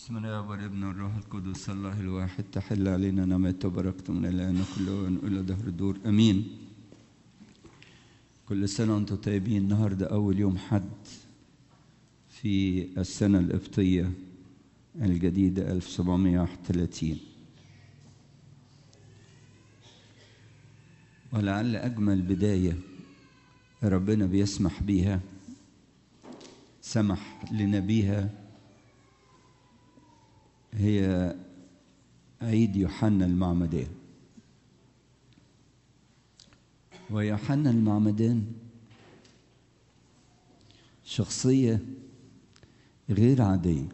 بسم الله والابن والروح القدس الله الواحد تحل علينا نعمته وبركته من الآن كل إلى دهر الدور أمين كل سنة وأنتم طيبين النهاردة أول يوم حد في السنة القبطية الجديدة 1731 ولعل أجمل بداية ربنا بيسمح بيها سمح لنبيها هي عيد يوحنا المعمدان ويوحنا المعمدان شخصية غير عادية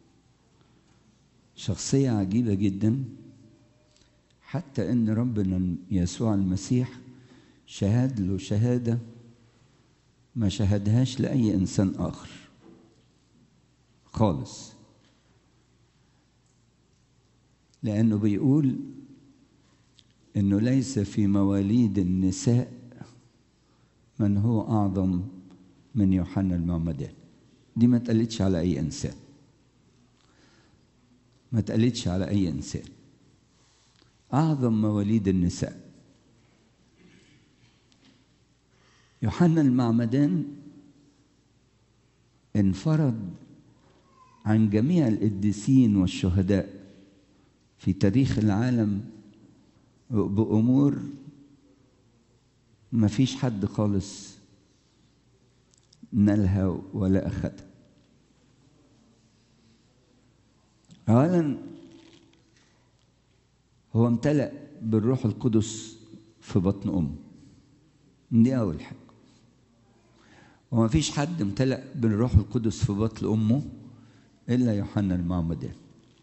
شخصية عجيبة جدا حتى ان ربنا يسوع المسيح شهد له شهادة ما شهدهاش لأي إنسان آخر خالص لأنه بيقول إنه ليس في مواليد النساء من هو أعظم من يوحنا المعمدان دي ما اتقالتش على أي إنسان ما اتقالتش على أي إنسان أعظم مواليد النساء يوحنا المعمدان انفرد عن جميع القديسين والشهداء في تاريخ العالم بأمور ما فيش حد خالص نالها ولا أخدها أولا هو امتلأ بالروح القدس في بطن أمه دي أول حاجة وما فيش حد امتلأ بالروح القدس في بطن أمه إلا يوحنا المعمدان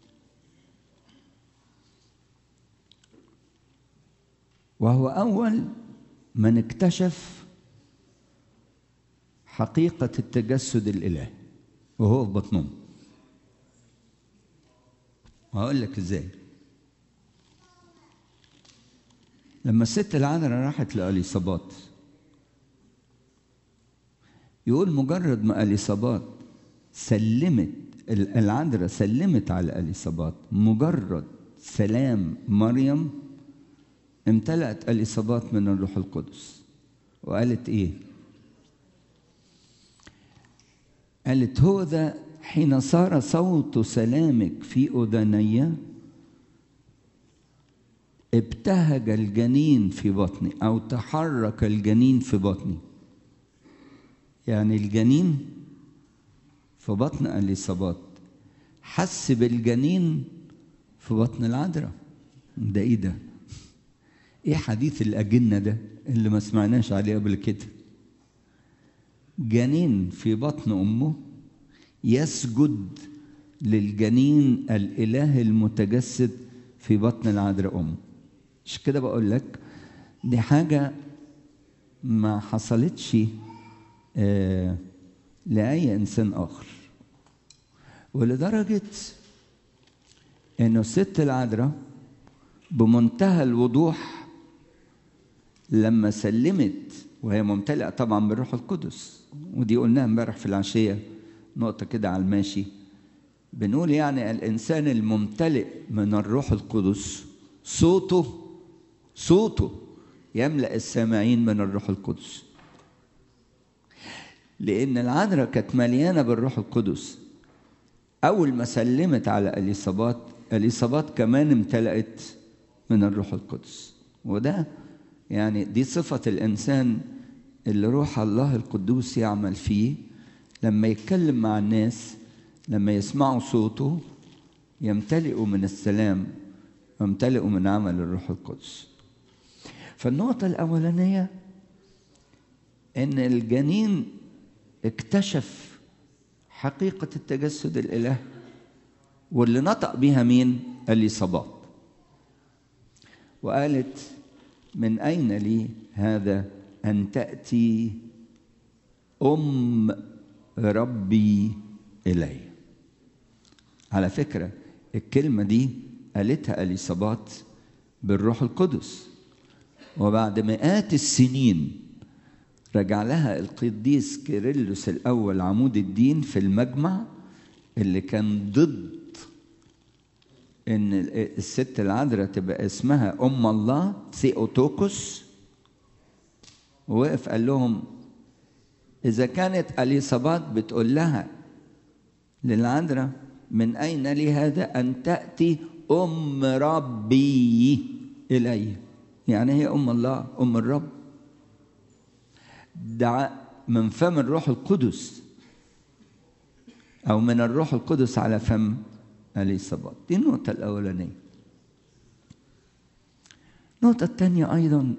وهو أول من اكتشف حقيقة التجسد الإلهي وهو في بطن أمه وهقول لك إزاي لما الست العذراء راحت لأليصابات يقول مجرد ما أليصابات سلمت العذراء سلمت على أليصابات مجرد سلام مريم امتلأت اليصابات من الروح القدس وقالت ايه قالت هو ذا حين صار صوت سلامك في أذني ابتهج الجنين في بطني أو تحرك الجنين في بطني يعني الجنين في بطن اليصابات حس بالجنين في بطن العذراء ده ايه ده ايه حديث الاجنه ده اللي ما سمعناش عليه قبل كده جنين في بطن امه يسجد للجنين الاله المتجسد في بطن العذراء امه مش كده بقول لك دي حاجه ما حصلتش آه لاي انسان اخر ولدرجه انه الست العذراء بمنتهى الوضوح لما سلمت وهي ممتلئه طبعا بالروح القدس ودي قلناها امبارح في العشيه نقطه كده على الماشي بنقول يعني الانسان الممتلئ من الروح القدس صوته صوته يملا السامعين من الروح القدس لان العذراء كانت مليانه بالروح القدس اول ما سلمت على اليصابات اليصابات كمان امتلأت من الروح القدس وده يعني دي صفة الإنسان اللي روح الله القدوس يعمل فيه لما يتكلم مع الناس لما يسمعوا صوته يمتلئوا من السلام ويمتلئوا من عمل الروح القدس فالنقطة الأولانية إن الجنين اكتشف حقيقة التجسد الإلهي واللي نطق بها مين؟ اليصابات وقالت من أين لي هذا أن تأتي أم ربي إلي على فكرة الكلمة دي قالتها اليصابات بالروح القدس وبعد مئات السنين رجع لها القديس كيرلس الأول عمود الدين في المجمع اللي كان ضد ان الست العذراء تبقى اسمها ام الله ثيوتوكوس ووقف قال لهم اذا كانت اليصابات بتقول لها للعذراء من اين لي هذا ان تاتي ام ربي الي يعني هي ام الله ام الرب دعا من فم الروح القدس او من الروح القدس على فم اليصابات دي النقطه الاولانيه النقطه الثانيه ايضا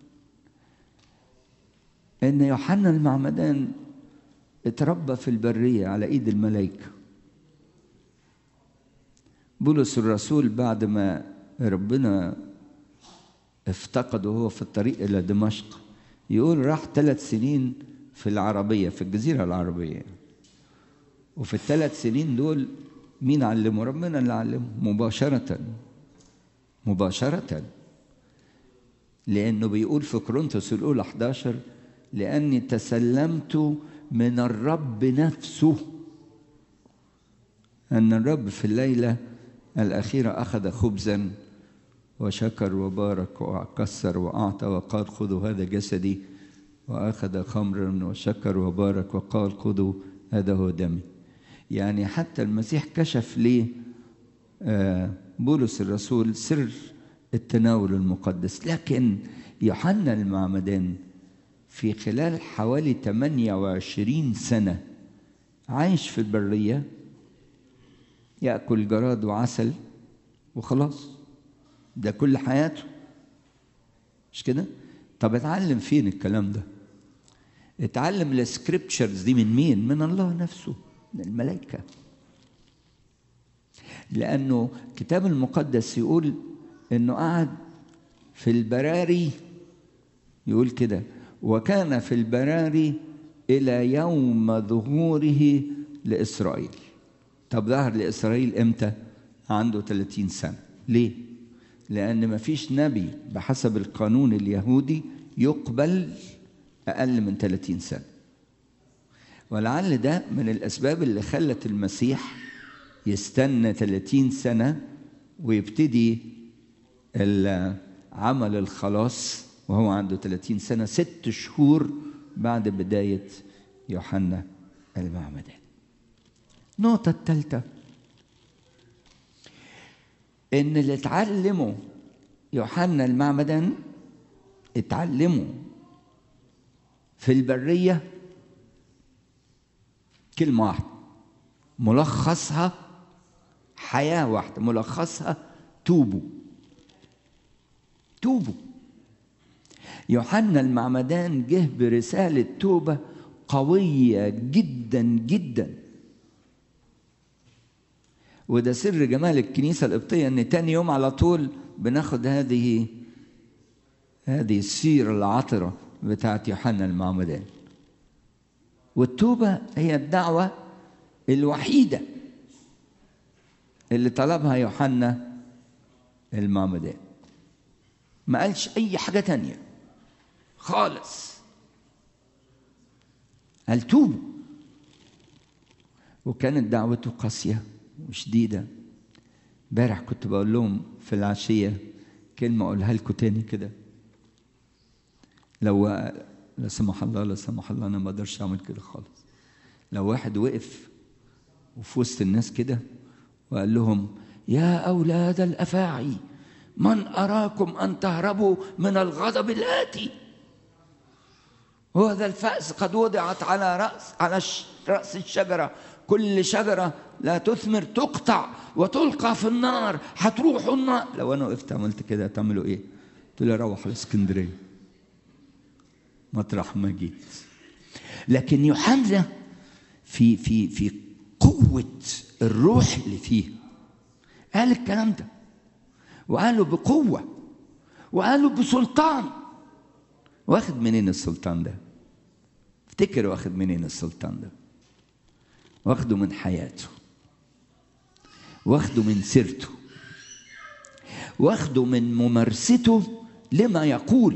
ان يوحنا المعمدان اتربى في البريه على ايد الملائكه بولس الرسول بعد ما ربنا افتقده وهو في الطريق الى دمشق يقول راح ثلاث سنين في العربيه في الجزيره العربيه وفي الثلاث سنين دول مين علمه ربنا اللي علمه مباشره مباشره لانه بيقول في كورنثوس الاولى 11 لاني تسلمت من الرب نفسه ان الرب في الليله الاخيره اخذ خبزا وشكر وبارك وكسر واعطى وقال خذوا هذا جسدي واخذ خمرا وشكر وبارك وقال خذوا هذا هو دمي يعني حتى المسيح كشف ليه بولس الرسول سر التناول المقدس لكن يوحنا المعمدان في خلال حوالي 28 سنة عايش في البرية يأكل جراد وعسل وخلاص ده كل حياته مش كده؟ طب اتعلم فين الكلام ده؟ اتعلم السكريبتشرز دي من مين؟ من الله نفسه من الملائكة لأنه الكتاب المقدس يقول إنه قعد في البراري يقول كده وكان في البراري إلى يوم ظهوره لإسرائيل طب ظهر لإسرائيل إمتى؟ عنده 30 سنة ليه؟ لأن ما فيش نبي بحسب القانون اليهودي يقبل أقل من 30 سنة ولعل ده من الأسباب اللي خلت المسيح يستنى 30 سنة ويبتدي عمل الخلاص وهو عنده 30 سنة ست شهور بعد بداية يوحنا المعمدان النقطة الثالثة إن اللي اتعلموا يوحنا المعمدان اتعلموا في البرية كلمة واحدة ملخصها حياة واحدة ملخصها توبوا توبوا يوحنا المعمدان جه برسالة توبة قوية جدا جدا وده سر جمال الكنيسة القبطية ان تاني يوم على طول بناخد هذه هذه السيرة العطرة بتاعت يوحنا المعمدان والتوبة هي الدعوة الوحيدة اللي طلبها يوحنا المعمدان ما قالش أي حاجة تانية خالص قال توبوا وكانت دعوته قاسية وشديدة امبارح كنت بقول لهم في العشية كلمة أقولها لكم تاني كده لو لا سمح الله لا سمح الله أنا ما أقدرش أعمل كده خالص لو واحد وقف وفي وسط الناس كده وقال لهم يا أولاد الأفاعي من أراكم أن تهربوا من الغضب الآتي وهذا الفأس قد وضعت على رأس على رأس الشجرة كل شجرة لا تثمر تقطع وتلقى في النار هتروحوا النار لو أنا وقفت عملت كده هتعملوا إيه؟ قلت له روح الإسكندرية مطرح ما جيت لكن يوحنا في في في قوة الروح اللي فيه قال الكلام ده وقالوا بقوة وقالوا بسلطان واخد منين السلطان ده افتكر واخد منين السلطان ده واخده من حياته واخده من سيرته واخده من ممارسته لما يقول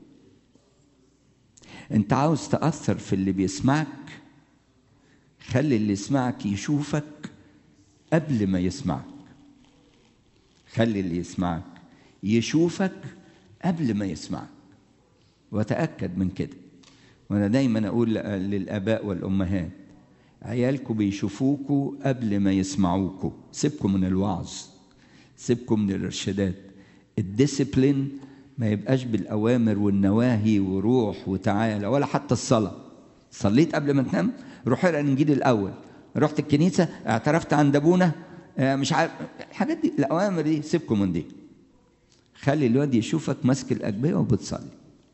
انت عاوز تأثر في اللي بيسمعك خلي اللي يسمعك يشوفك قبل ما يسمعك خلي اللي يسمعك يشوفك قبل ما يسمعك وتأكد من كده وأنا دايما أقول للآباء والأمهات عيالكم بيشوفوكوا قبل ما يسمعوكوا سيبكم من الوعظ سيبكم من الارشادات الديسيبلين ما يبقاش بالأوامر والنواهي وروح وتعالى ولا حتى الصلاة صليت قبل ما تنام روح اقرا الانجيل الاول رحت الكنيسه اعترفت عند ابونا مش عارف الحاجات دي الاوامر دي سيبكم من دي خلي الواد يشوفك ماسك الاجبيه وبتصلي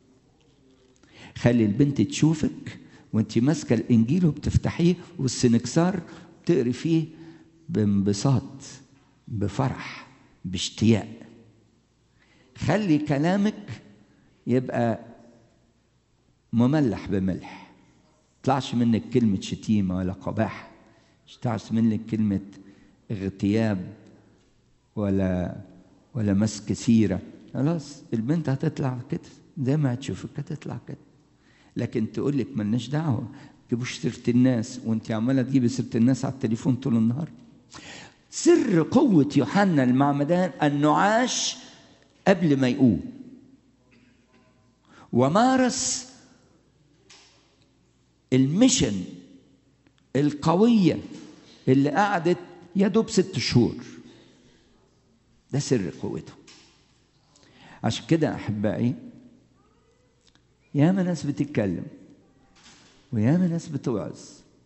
خلي البنت تشوفك وانت ماسكه الانجيل وبتفتحيه والسنكسار تقري فيه بانبساط بفرح باشتياق خلي كلامك يبقى مملح بملح طلعش منك كلمة شتيمة ولا قباحة مش طلعش منك كلمة اغتياب ولا ولا مسك سيرة خلاص البنت هتطلع كده زي ما هتشوفك هتطلع كده لكن تقول لك ملناش دعوة تجيبوش سيرة الناس وانت عمالة تجيبي سيرة الناس على التليفون طول النهار سر قوة يوحنا المعمدان أنه عاش قبل ما يقوم ومارس المشن القوية اللي قعدت يا دوب ست شهور ده سر قوته عشان كده أحبائي ياما ناس بتتكلم وياما ناس بتوعظ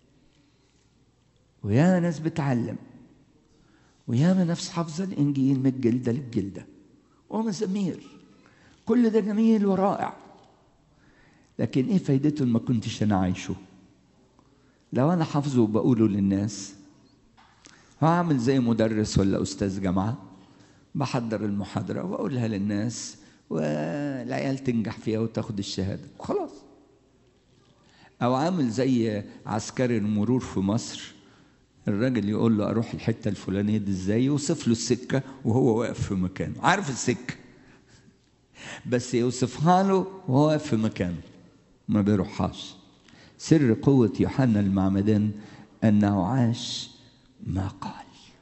وياما ناس بتعلم وياما ناس حافظة الإنجيل من الجلدة للجلدة ومزامير كل ده جميل ورائع لكن ايه فايدته ما كنتش انا عايشه لو انا حافظه وبقوله للناس هعمل زي مدرس ولا استاذ جامعه بحضر المحاضره واقولها للناس والعيال تنجح فيها وتاخد الشهاده وخلاص او عامل زي عسكري المرور في مصر الراجل يقول له اروح الحته الفلانيه دي ازاي يوصف له السكه وهو واقف في مكانه عارف السكه بس يوصفها له وهو واقف في مكانه ما بيروحهاش سر قوة يوحنا المعمدان أنه عاش ما قال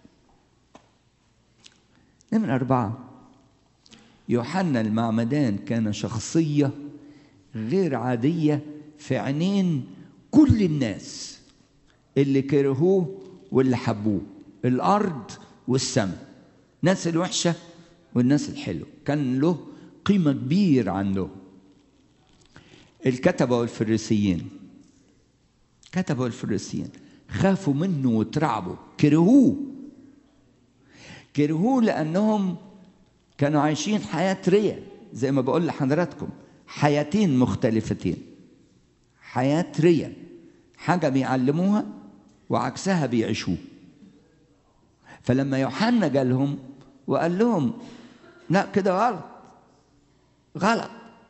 نمرة أربعة يوحنا المعمدان كان شخصية غير عادية في عينين كل الناس اللي كرهوه واللي حبوه الأرض والسماء الناس الوحشة والناس الحلوة كان له قيمة كبيرة عندهم الكتبة والفريسيين كتبة والفريسيين خافوا منه وترعبوا كرهوه كرهوه لأنهم كانوا عايشين حياة ريا زي ما بقول لحضراتكم حياتين مختلفتين حياة ريا حاجة بيعلموها وعكسها بيعيشوه فلما يوحنا جالهم وقال لهم لا كده غلط غلط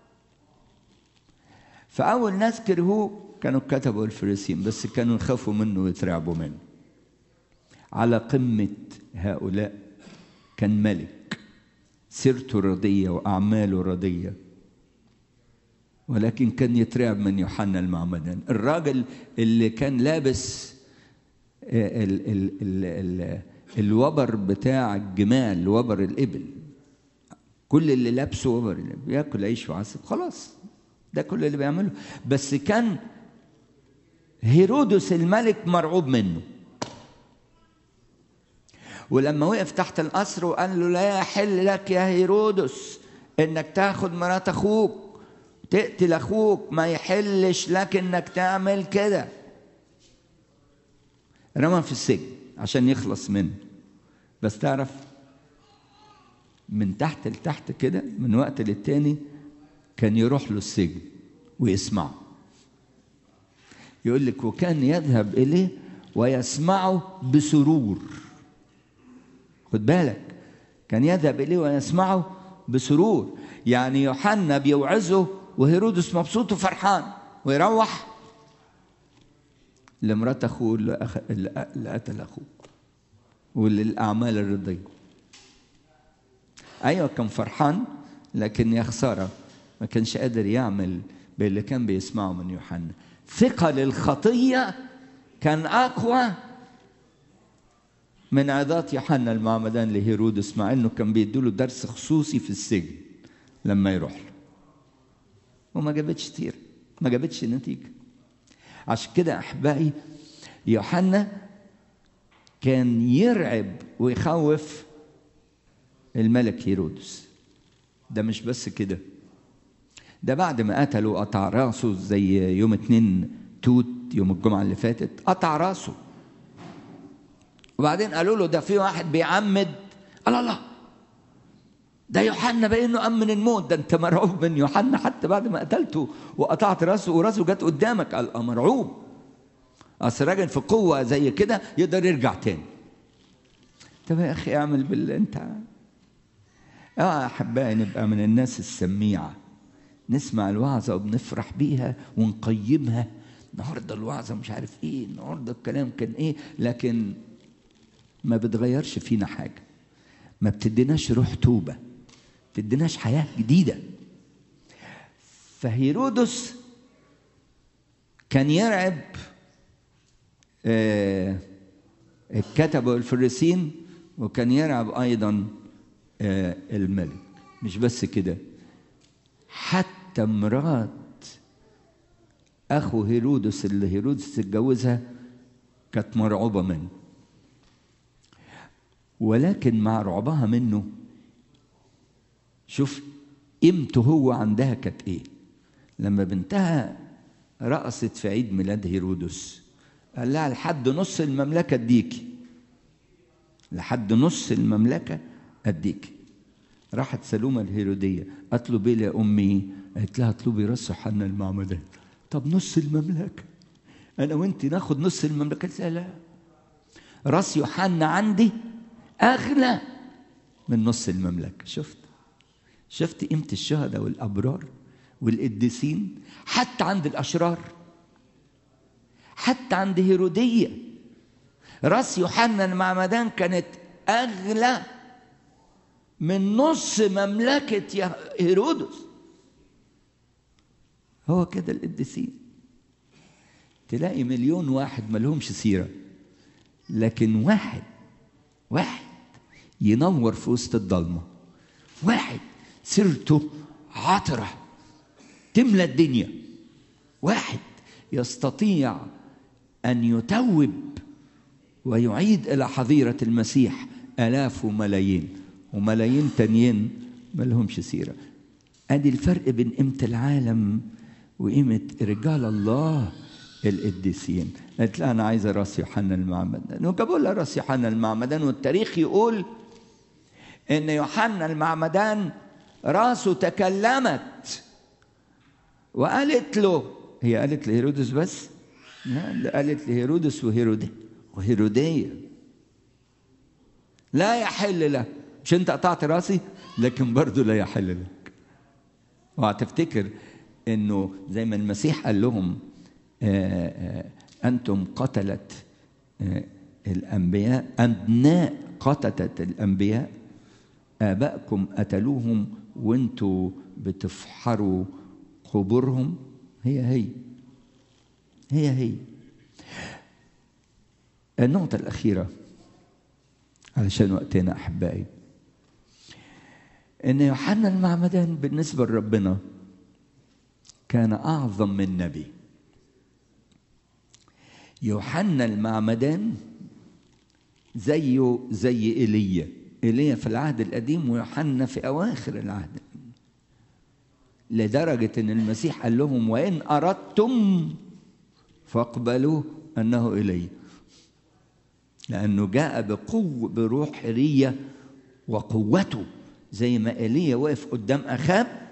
فأول ناس كرهوه كانوا الكتبة والفريسيين بس كانوا يخافوا منه ويترعبوا منه على قمة هؤلاء كان ملك سيرته رضية وأعماله رضية ولكن كان يترعب من يوحنا المعمدان الراجل اللي كان لابس ال ال ال ال الوبر بتاع الجمال وبر الإبل كل اللي لابسه وبر الإبل بياكل عيش وعسل خلاص ده كل اللي بيعمله بس كان هيرودس الملك مرعوب منه ولما وقف تحت القصر وقال له لا يحل لك يا هيرودس انك تاخد مرات اخوك تقتل اخوك ما يحلش لك انك تعمل كده رمى في السجن عشان يخلص منه بس تعرف من تحت لتحت كده من وقت للتاني كان يروح له السجن ويسمعه يقول لك وكان يذهب إليه ويسمعه بسرور خد بالك كان يذهب إليه ويسمعه بسرور يعني يوحنا بيوعظه وهيرودس مبسوط وفرحان ويروح لمرات أخوه اللي قتل أخوه وللأعمال الرضية أيوة كان فرحان لكن يا خسارة ما كانش قادر يعمل باللي كان بيسمعه من يوحنا ثقة للخطية كان أقوى من عظات يوحنا المعمدان لهيرودس مع انه كان بيدوله درس خصوصي في السجن لما يروح له وما جابتش تير ما جابتش نتيجه عشان كده احبائي يوحنا كان يرعب ويخوف الملك هيرودس ده مش بس كده ده بعد ما قتلوا قطع راسه زي يوم اتنين توت يوم الجمعة اللي فاتت قطع راسه وبعدين قالوا له ده في واحد بيعمد الله الله ده يوحنا باين انه امن الموت ده انت مرعوب من يوحنا حتى بعد ما قتلته وقطعت راسه وراسه جت قدامك قال اه مرعوب اصل راجل في قوه زي كده يقدر يرجع تاني طب يا اخي اعمل باللي انت اه احبائي نبقى من الناس السميعه نسمع الوعظه وبنفرح بيها ونقيمها النهارده الوعظه مش عارف ايه النهارده الكلام كان ايه لكن ما بتغيرش فينا حاجه ما بتديناش روح توبه ما بتديناش حياه جديده فهيرودس كان يرعب آه الكتبه والفريسين وكان يرعب ايضا آه الملك مش بس كده حتى مرات اخو هيرودس اللي هيرودس اتجوزها كانت مرعوبه منه ولكن مع رعبها منه شوف قيمته هو عندها كانت ايه لما بنتها رقصت في عيد ميلاد هيرودس قال لها لحد نص المملكه اديكي لحد نص المملكه اديكي راحت سلومه الهيروديه اطلبي لي يا امي قالت لها اطلبي راس يوحنا المعمدان طب نص المملكه انا وانت ناخد نص المملكه قالت لا راس يوحنا عندي اغلى من نص المملكه شفت شفت قيمه الشهداء والابرار والقديسين حتى عند الاشرار حتى عند هيروديه راس يوحنا المعمدان كانت اغلى من نص مملكه هيرودس هو كده القديسين تلاقي مليون واحد ملهمش سيره لكن واحد واحد ينور في وسط الضلمه واحد سيرته عطره تملى الدنيا واحد يستطيع ان يتوب ويعيد الى حظيره المسيح الاف وملايين وملايين تانيين ما لهمش سيره ادي الفرق بين قيمه العالم وقيمه رجال الله القديسين قالت لها انا عايزه راس يوحنا المعمدان وجابوا لها راس يوحنا المعمدان والتاريخ يقول ان يوحنا المعمدان راسه تكلمت وقالت له هي قالت لهيرودس بس لا ده قالت لهيرودس وهيرودي وهيرودية لا يحل لك مش انت قطعت راسي لكن برضه لا يحل لك وهتفتكر انه زي ما المسيح قال لهم آآ آآ انتم قتلت الانبياء ابناء قتلت الانبياء ابائكم قتلوهم وانتوا بتفحروا قبورهم هي هي هي هي النقطة الأخيرة علشان وقتنا أحبائي إن يوحنا المعمدان بالنسبة لربنا كان أعظم من نبي يوحنا المعمدان زيه زي ايليا ايليا في العهد القديم ويوحنا في اواخر العهد القديم لدرجه ان المسيح قال لهم وان اردتم فاقبلوا انه ايليا لانه جاء بقوه بروح حريه وقوته زي ما ايليا وقف قدام اخاب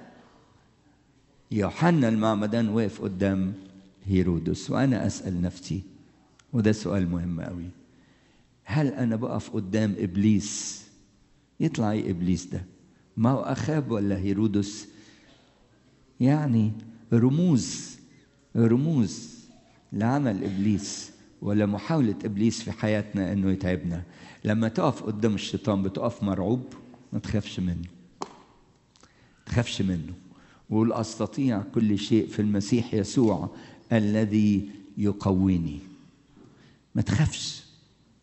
يوحنا المعمدان وقف قدام هيرودس وانا اسال نفسي وده سؤال مهم قوي هل انا بقف قدام ابليس يطلع ايه ابليس ده ما هو اخاب ولا هيرودس يعني رموز رموز لعمل ابليس ولا محاولة ابليس في حياتنا انه يتعبنا لما تقف قدام الشيطان بتقف مرعوب ما تخافش منه تخافش منه وقول استطيع كل شيء في المسيح يسوع الذي يقويني ما تخافش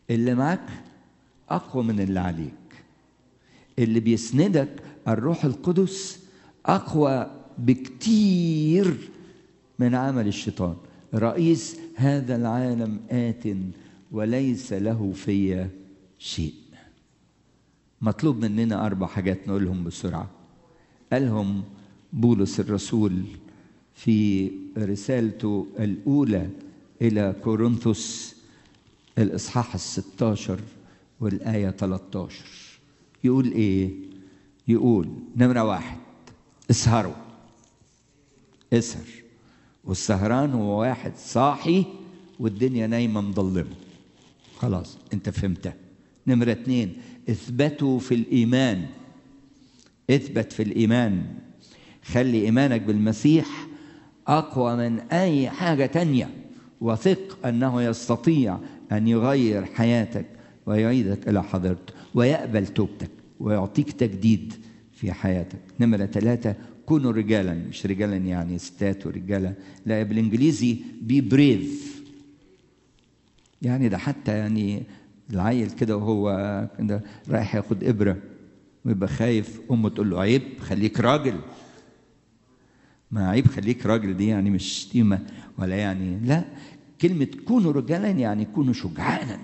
اللي معاك اقوى من اللي عليك اللي بيسندك الروح القدس اقوى بكتير من عمل الشيطان رئيس هذا العالم آت وليس له في شيء مطلوب مننا أربع حاجات نقولهم بسرعة قالهم بولس الرسول في رسالته الأولى إلى كورنثوس الإصحاح الستاشر والآية 13 يقول إيه؟ يقول نمرة واحد اسهروا اسهر والسهران هو واحد صاحي والدنيا نايمة مظلمة خلاص انت فهمتها نمرة اتنين اثبتوا في الإيمان اثبت في الإيمان خلي إيمانك بالمسيح أقوى من أي حاجة تانية وثق أنه يستطيع أن يغير حياتك ويعيدك إلى حضرته ويقبل توبتك ويعطيك تجديد في حياتك نمرة ثلاثة كونوا رجالا مش رجالا يعني ستات ورجالا لا بالانجليزي بي بريف يعني ده حتى يعني العيل كده وهو كده رايح ياخد ابره ويبقى خايف امه تقول له عيب خليك راجل ما عيب خليك راجل دي يعني مش شتيمه ولا يعني لا كلمه كونوا رجالا يعني كونوا شجعانا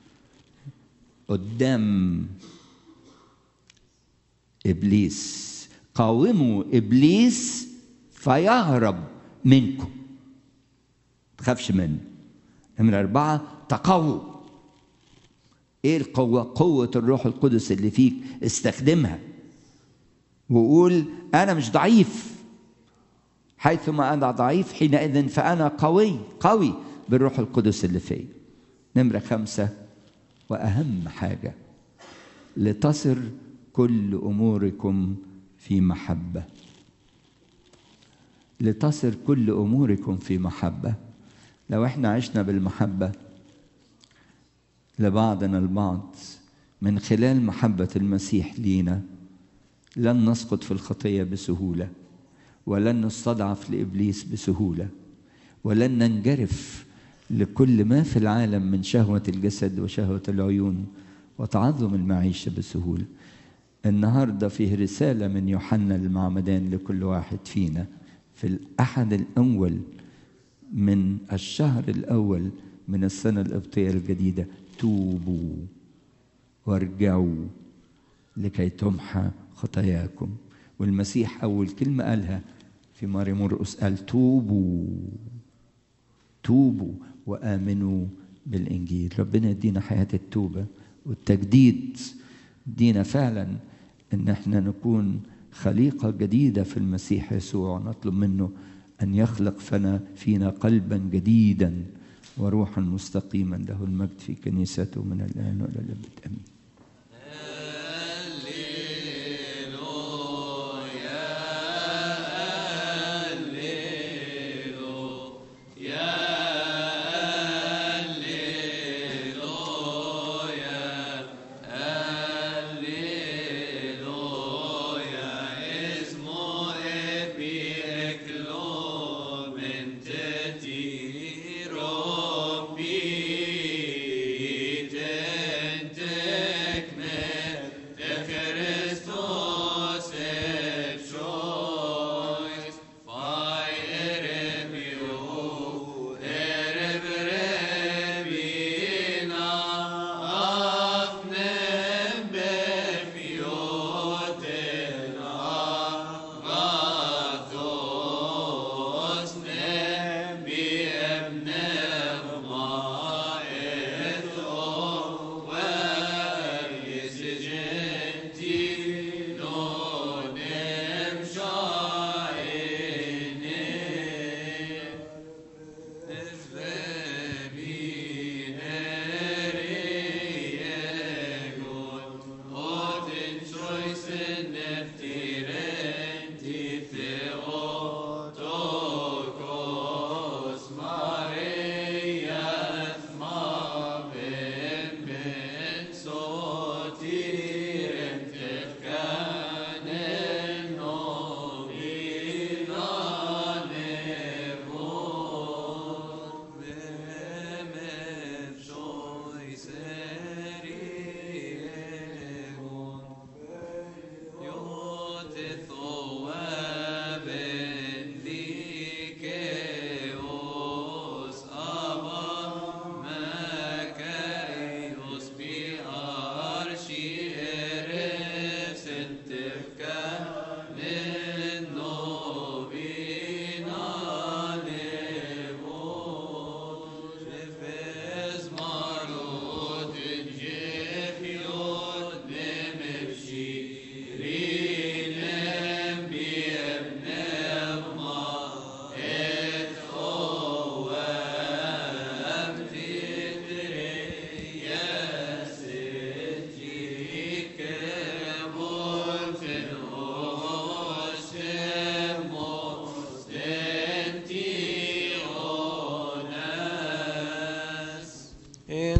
قدام ابليس قاوموا ابليس فيهرب منكم تخافش منه نمرة أربعة تقووا إيه القوة؟ قوة الروح القدس اللي فيك استخدمها وقول أنا مش ضعيف حيثما أنا ضعيف حينئذ فأنا قوي قوي بالروح القدس اللي فيا نمرة خمسة وأهم حاجة لتصر كل أموركم في محبة لتصر كل أموركم في محبة لو احنا عشنا بالمحبة لبعضنا البعض من خلال محبة المسيح لينا لن نسقط في الخطية بسهولة ولن نستضعف لإبليس بسهولة ولن ننجرف لكل ما في العالم من شهوة الجسد وشهوة العيون وتعظم المعيشة بسهولة النهاردة فيه رسالة من يوحنا المعمدان لكل واحد فينا في الأحد الأول من الشهر الأول من السنة القبطية الجديدة توبوا وارجعوا لكي تمحى خطاياكم والمسيح أول كلمة قالها في ماري مرقس قال توبوا توبوا وآمنوا بالإنجيل ربنا يدينا حياة التوبة والتجديد دينا فعلا ان احنا نكون خليقة جديدة في المسيح يسوع نطلب منه أن يخلق فنا فينا قلبا جديدا وروحا مستقيما له المجد في كنيسته من الآن وإلى الأبد آمين Robbi,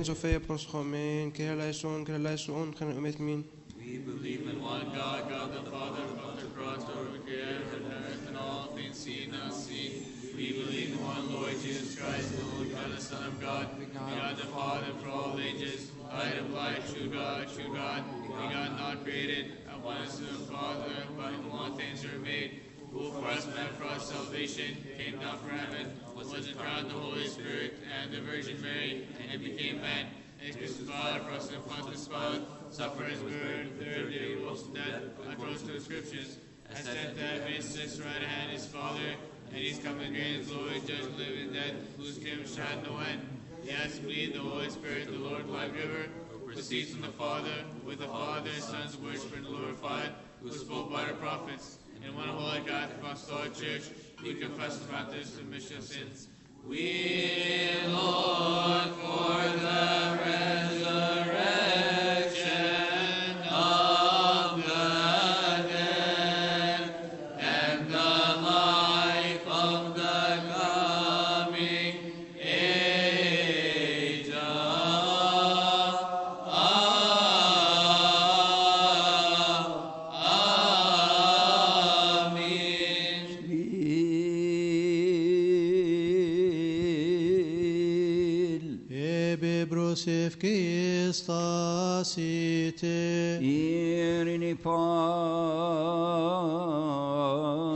Sofia proschomen, kereleison, kereleison, gen met min. We believe in one God, God the Father, from the cross over creator of earth and all things seen and unseen. We believe in one Lord Jesus Christ, the Lord God, the Son of God, God the Father for all ages, light of light, true God, true God, God not created, at once to the Father, by whom all things are made, who for us meant for our salvation, came down from heaven, was crowned the Holy Spirit and the Virgin Mary, and became man, and crucified for us in Pontius Pilate, suffered his buried, the third day rose from death, and rose to the Scriptures, ascended to heaven, and sits right hand his Father, and he's coming again, his glory, judge the living and dead, whose kingdom shall have no end. Yes, believe the Holy Spirit, the Lord, life giver, who proceeds from the Father, with the Father and Son's worship and glorified, who spoke by the prophets, in one holy Catholic apostolic church, we confess the baptism of remission of sins. We look for the resurrection of the dead and the life of the coming age. Amen. Ebe brosef kistasite. Irini